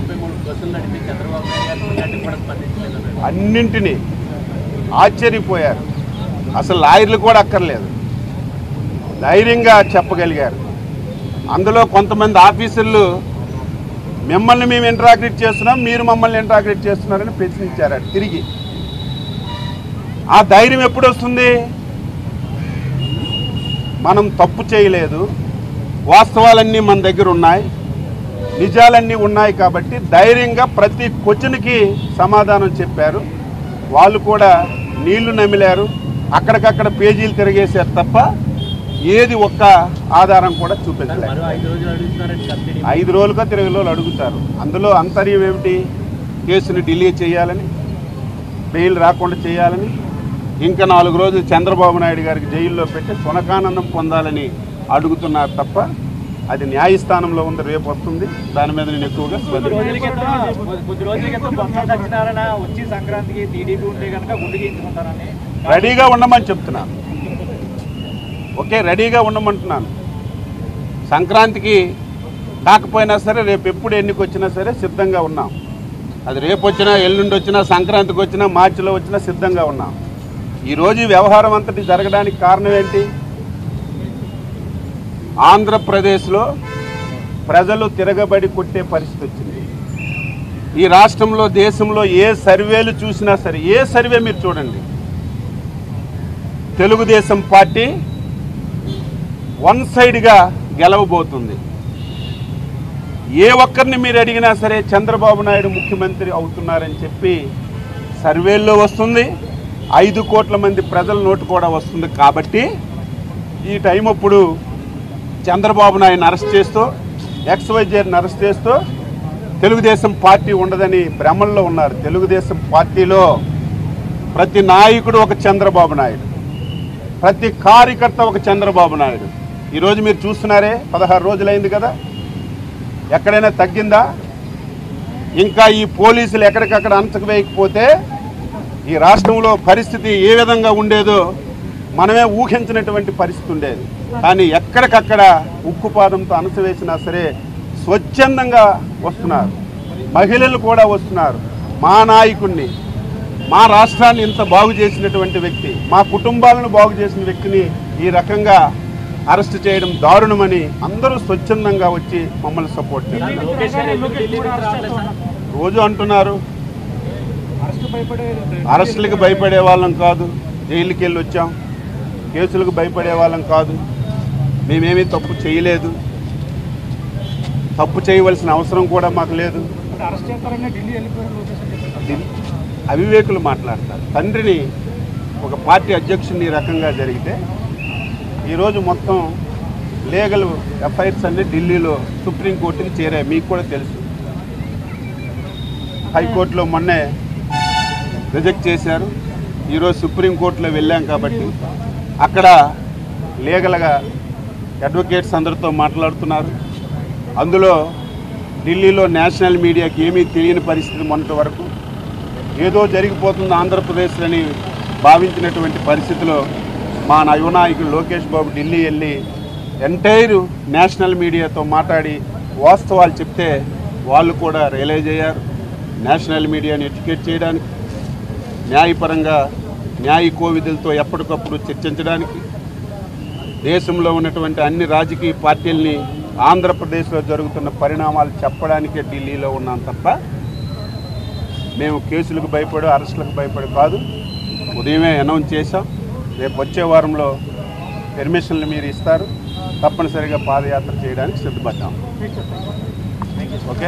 ముప్పై మూడు బస్సులు నడిపి చంద్రబాబు నాయుడు గారు ఇలాంటి కూడా స్పందించలేదు అన్నింటినీ ఆశ్చర్యపోయారు అసలు లాయర్లు కూడా అక్కర్లేదు ధైర్యంగా చెప్పగలిగారు అందులో కొంతమంది ఆఫీసర్లు మిమ్మల్ని మేము ఇంటరాక్ట్ చేస్తున్నాం మీరు మమ్మల్ని ఇంటరాక్ట్ చేస్తున్నారని ప్రశ్నించారు అటు తిరిగి ఆ ధైర్యం ఎప్పుడు వస్తుంది మనం తప్పు చేయలేదు వాస్తవాలన్నీ మన దగ్గర ఉన్నాయి నిజాలన్నీ ఉన్నాయి కాబట్టి ధైర్యంగా ప్రతి క్వశ్చన్కి సమాధానం చెప్పారు వాళ్ళు కూడా నీళ్లు నమిలారు అక్కడికక్కడ పేజీలు తిరిగేశారు తప్ప ఏది ఒక్క ఆధారం కూడా చూపించలేదు మరో ఐదు రోజులు అడుగుతున్నారని సబ్సిడీ ఐదు రోజులుగా తిరిగి రోజులు అడుగుతారు అందులో అంతర్యం ఏమిటి కేసుని డిలే చేయాలని బెయిల్ రాకుండా చేయాలని ఇంకా నాలుగు రోజులు చంద్రబాబు నాయుడు గారికి జైల్లో పెట్టి సునకానందం పొందాలని అడుగుతున్నారు తప్ప అది న్యాయస్థానంలో ఉంది రేపు వస్తుంది దాని మీద నేను ఎక్కువగా కొద్ది స్పందించాను రోజుల క్రితం కొద్ది రోజుల క్రితం బొత్స సత్యనారాయణ వచ్చి సంక్రాంతికి టీడీపీ ఉంటే కనుక గుండు గీయించుకుంటారని రెడీగా ఉండమని చెప్తున్నాను ఓకే రెడీగా ఉండమంటున్నాను సంక్రాంతికి కాకపోయినా సరే రేపు ఎప్పుడు ఎన్నిక వచ్చినా సరే సిద్ధంగా ఉన్నాం అది రేపు వచ్చినా ఎల్లుండి వచ్చినా సంక్రాంతికి వచ్చినా మార్చిలో వచ్చినా సిద్ధంగా ఉన్నాం ఈరోజు ఈ వ్యవహారం అంతటి జరగడానికి కారణం ఏంటి ఆంధ్రప్రదేశ్లో ప్రజలు తిరగబడి కొట్టే పరిస్థితి వచ్చింది ఈ రాష్ట్రంలో దేశంలో ఏ సర్వేలు చూసినా సరే ఏ సర్వే మీరు చూడండి తెలుగుదేశం పార్టీ వన్ సైడ్గా గెలవబోతుంది ఏ ఒక్కరిని మీరు అడిగినా సరే చంద్రబాబు నాయుడు ముఖ్యమంత్రి అవుతున్నారని చెప్పి సర్వేల్లో వస్తుంది ఐదు కోట్ల మంది ప్రజల నోటు కూడా వస్తుంది కాబట్టి ఈ టైం అప్పుడు చంద్రబాబు నాయుడుని అరెస్ట్ చేస్తూ ఎక్స్వైజేని అరెస్ట్ చేస్తూ తెలుగుదేశం పార్టీ ఉండదని భ్రమల్లో ఉన్నారు తెలుగుదేశం పార్టీలో ప్రతి నాయకుడు ఒక చంద్రబాబు నాయుడు ప్రతి కార్యకర్త ఒక చంద్రబాబు నాయుడు ఈరోజు మీరు చూస్తున్నారే పదహారు రోజులైంది కదా ఎక్కడైనా తగ్గిందా ఇంకా ఈ పోలీసులు ఎక్కడికక్కడ అంచకవేయకపోతే ఈ రాష్ట్రంలో పరిస్థితి ఏ విధంగా ఉండేదో మనమే ఊహించినటువంటి పరిస్థితి ఉండేది కానీ ఎక్కడికక్కడ ఉక్కుపాదంతో అణచివేసినా సరే స్వచ్ఛందంగా వస్తున్నారు మహిళలు కూడా వస్తున్నారు మా నాయకుడిని మా రాష్ట్రాన్ని ఇంత బాగు చేసినటువంటి వ్యక్తి మా కుటుంబాలను బాగు చేసిన వ్యక్తిని ఈ రకంగా అరెస్ట్ చేయడం దారుణమని అందరూ స్వచ్ఛందంగా వచ్చి మమ్మల్ని సపోర్ట్ చేస్తారు లోకేష్ గారు ఎందుకు ఢిల్లీ నుంచి రావట్లేదు సార్? రోజు అంటున్నారు అరెస్ట్ భయపడే అరెస్టులకు భయపడే వాళ్ళం కాదు జైలుకి వెళ్ళి వచ్చాం కేసులకు భయపడే వాళ్ళం కాదు మేమేమీ తప్పు చేయలేదు తప్పు చేయవలసిన అవసరం కూడా మాకు లేదు అరెస్ట్ చేస్తారని ఢిల్లీ వెళ్ళిపోయారు లోకేష్ అని చెప్పారు ది- అవివేకులు మాట్లాడతారు తండ్రిని ఒక పార్టీ అధ్యక్షుని ఈ రకంగా జరిగితే ఈరోజు మొత్తం లీగల్ ఎఫ్ఐఆర్స్ అన్ని ఢిల్లీలో సుప్రీంకోర్టుకి చేరాయి మీకు కూడా తెలుసు హైకోర్టులో మొన్నే రిజెక్ట్ చేశారు ఈరోజు సుప్రీంకోర్టులో వెళ్ళాం కాబట్టి అక్కడ లీగల్గా అడ్వకేట్స్ అందరితో మాట్లాడుతున్నారు అందులో ఢిల్లీలో నేషనల్ మీడియాకి ఏమీ తెలియని పరిస్థితి మొన్నటి వరకు ఏదో జరిగిపోతుంది ఆంధ్రప్రదేశ్లని భావించినటువంటి పరిస్థితిలో మా యువ నాయకుడు లోకేష్ బాబు ఢిల్లీ వెళ్ళి ఎంటైర్ నేషనల్ మీడియాతో మాట్లాడి వాస్తవాలు చెప్తే వాళ్ళు కూడా రియలైజ్ అయ్యారు నేషనల్ మీడియాని ఎడ్యుకేట్ చేయడానికి న్యాయపరంగా న్యాయ కోవిధులతో ఎప్పటికప్పుడు చర్చించడానికి దేశంలో ఉన్నటువంటి అన్ని రాజకీయ పార్టీల్ని ఆంధ్రప్రదేశ్లో జరుగుతున్న పరిణామాలు చెప్పడానికే ఢిల్లీలో ఉన్నాం తప్ప మేము కేసులకు భయపడి అరెస్టులకు భయపడి కాదు ఉదయమే అనౌన్స్ చేశాం రేపు వచ్చే వారంలో పెర్మిషన్లు మీరు ఇస్తారు తప్పనిసరిగా పాదయాత్ర చేయడానికి సిద్ధపడ్డాం ఓకే